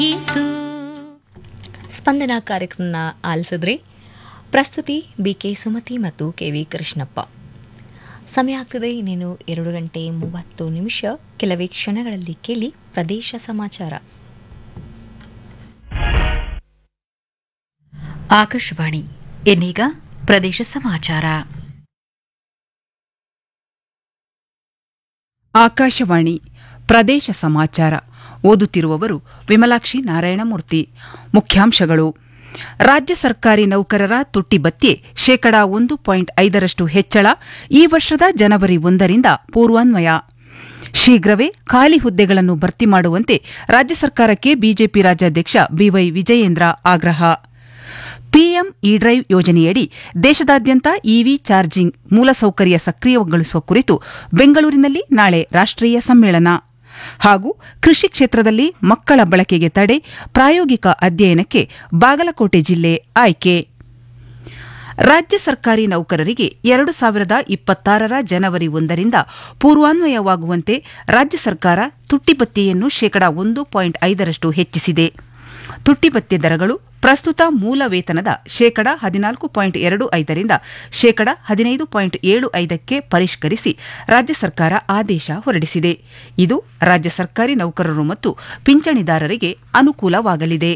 ಸ್ಪಂದನ ಕಾರ್ಯಕ್ರಮನ ಆಲಿಸಿದ್ರಿ ಪ್ರಸ್ತುತಿ B K Sumathi ಮತ್ತು ಕೆ ವಿ ಕೃಷ್ಣಪ್ಪ ಸಮಯ ಆಗ್ತದೆ ಇನ್ನೇನು ಎರಡು ಗಂಟೆ ಮೂವತ್ತು ನಿಮಿಷ ಕೆಲವೇ ಕ್ಷಣಗಳಲ್ಲಿ ಕೇಳಿ ಪ್ರದೇಶ ಸಮಾಚಾರ ಆಕಾಶವಾಣಿ ಇನ್ನೀಗ ಪ್ರದೇಶ ಸಮಾಚಾರ ಆಕಾಶವಾಣಿ ಪ್ರದೇಶ ಸಮಾಚಾರ ಓದುತ್ತಿರುವವರು ವಿಮಲಾಕ್ಷಿ ನಾರಾಯಣಮೂರ್ತಿ ಮುಖ್ಯಾಂಶಗಳು ರಾಜ್ಯ ಸರ್ಕಾರಿ ನೌಕರರ ತುಟ್ಟಿ ಭತ್ಯೆ ಶೇಕಡಾ ಒಂದು ಪಾಯಿಂಟ್ ಐದರಷ್ಟು ಹೆಚ್ಚಳ ಈ ವರ್ಷದ ಜನವರಿ ಒಂದರಿಂದ ಪೂರ್ವಾನ್ವಯ ಶೀಘ್ರವೇ ಖಾಲಿ ಹುದ್ದೆಗಳನ್ನು ಭರ್ತಿ ಮಾಡುವಂತೆ ರಾಜ್ಯ ಸರ್ಕಾರಕ್ಕೆ ಬಿಜೆಪಿ ರಾಜ್ಯಾಧ್ಯಕ್ಷ ಬಿವೈ ವಿಜಯೇಂದ್ರ ಆಗ್ರಹ ಪಿಎಂ ಇ ಡ್ರೈವ್ ಯೋಜನೆಯಡಿ ದೇಶದಾದ್ಯಂತ ಇವಿ ಚಾರ್ಜಿಂಗ್ ಮೂಲಸೌಕರ್ಯ ಸಕ್ರಿಯಗೊಳಿಸುವ ಕುರಿತು ಬೆಂಗಳೂರಿನಲ್ಲಿ ನಾಳೆ ರಾಷ್ಟ್ರೀಯ ಸಮ್ಮೇಳನ ಹಾಗೂ ಕೃಷಿ ಕ್ಷೇತ್ರದಲ್ಲಿ ಮಕ್ಕಳ ಬಳಕೆಗೆ ತಡೆ ಪ್ರಾಯೋಗಿಕ ಅಧ್ಯಯನಕ್ಕೆ ಬಾಗಲಕೋಟೆ ಜಿಲ್ಲೆ ಆಯ್ಕೆ ರಾಜ್ಯ ಸರ್ಕಾರಿ ನೌಕರರಿಗೆ ಎರಡು ಸಾವಿರದ ಇಪ್ಪತ್ತಾರರ ಜನವರಿ ಒಂದರಿಂದ ಪೂರ್ವಾನ್ವಯವಾಗುವಂತೆ ರಾಜ್ಯ ಸರ್ಕಾರ ತುಟ್ಟಿಭತ್ಯೆಯನ್ನು ಶೇಕಡಾ ಒಂದು ಪಾಯಿಂಟ್ ಐದರಷ್ಟು ಹೆಚ್ಚಿಸಿದೆ ತುಟ್ಟಿಭತ್ಯೆ ದರಗಳು ಪ್ರಸ್ತುತ ಮೂಲ ವೇತನದ ಶೇಕಡ ಹದಿನಾಲ್ಕು ಪಾಯಿಂಟ್ ಎರಡು ಐದರಿಂದ ಶೇಕಡ ಹದಿನೈದು ಪಾಯಿಂಟ್ ಏಳು ಐದಕ್ಕೆ ಪರಿಷ್ಕರಿಸಿ ರಾಜ್ಯ ಸರ್ಕಾರ ಆದೇಶ ಹೊರಡಿಸಿದೆ ಇದು ರಾಜ್ಯ ಸರ್ಕಾರಿ ನೌಕರರು ಮತ್ತು ಪಿಂಚಣಿದಾರರಿಗೆ ಅನುಕೂಲವಾಗಲಿದೆ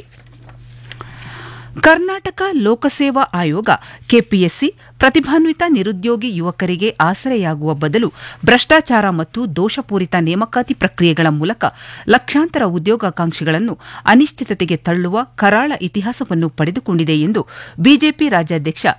ಕರ್ನಾಟಕ ಲೋಕಸೇವಾ ಆಯೋಗ ಕೆಪಿಎಸ್ಸಿ ಪ್ರತಿಭಾನ್ವಿತ ನಿರುದ್ಯೋಗಿ ಯುವಕರಿಗೆ ಆಸರೆಯಾಗುವ ಬದಲು ಭ್ರಷ್ಟಾಚಾರ ಮತ್ತು ದೋಷಪೂರಿತ ನೇಮಕಾತಿ ಪ್ರಕ್ರಿಯೆಗಳ ಮೂಲಕ ಲಕ್ಷಾಂತರ ಉದ್ಯೋಗಾಕಾಂಕ್ಷಿಗಳನ್ನು ಅನಿಶ್ಚಿತತೆಗೆ ತಳ್ಳುವ ಕರಾಳ ಇತಿಹಾಸವನ್ನು ಪಡೆದುಕೊಂಡಿದೆ ಎಂದು ಬಿಜೆಪಿ ರಾಜ್ಯಾಧ್ಯಕ್ಷ